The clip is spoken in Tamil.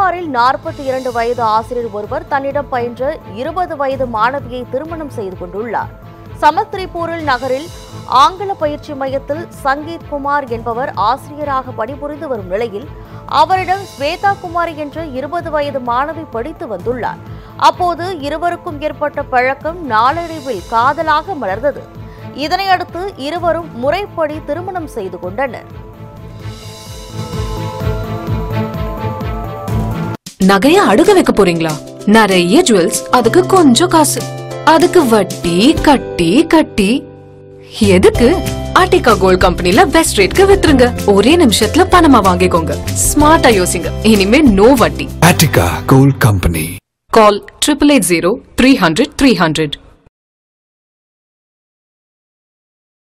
பீகாரில் நாற்பத்தி இரண்டு வயது ஆசிரியர் ஒருவர் தன்னிடம் பயின்ற இருபது வயது மாணவியை திருமணம் செய்து கொண்டுள்ளார் சமஸ்திரிபூரில் நகரில் ஆங்கில பயிற்சி மையத்தில் சங்கீத் குமார் என்பவர் ஆசிரியராக பணிபுரிந்து வரும் நிலையில் அவரிடம் ஸ்வேதா குமாரி என்ற இருபது வயது மாணவி படித்து வந்துள்ளார் அப்போது இருவருக்கும் ஏற்பட்ட பழக்கம் நாளடைவில் காதலாக மலர்ந்தது இதனையடுத்து இருவரும் முறைப்படி திருமணம் செய்து கொண்டனர் நகைய அடுக்க வைக்க போறீங்களா நிறைய ஜுவல்ஸ் அதுக்கு கொஞ்சம் காசு அதுக்கு வட்டி கட்டி கட்டி எதுக்கு ஆர்டிகா கோல்ட் கம்பெனில பெஸ்ட் ரேட்க்கு வித்துருங்க ஒரே நிமிஷத்துல பணமா வாங்கிக்கோங்க ஸ்மார்ட்டா யோசிங்க இனிமே நோ வட்டி Attica Gold Company. Call triple eight zero three hundred three hundred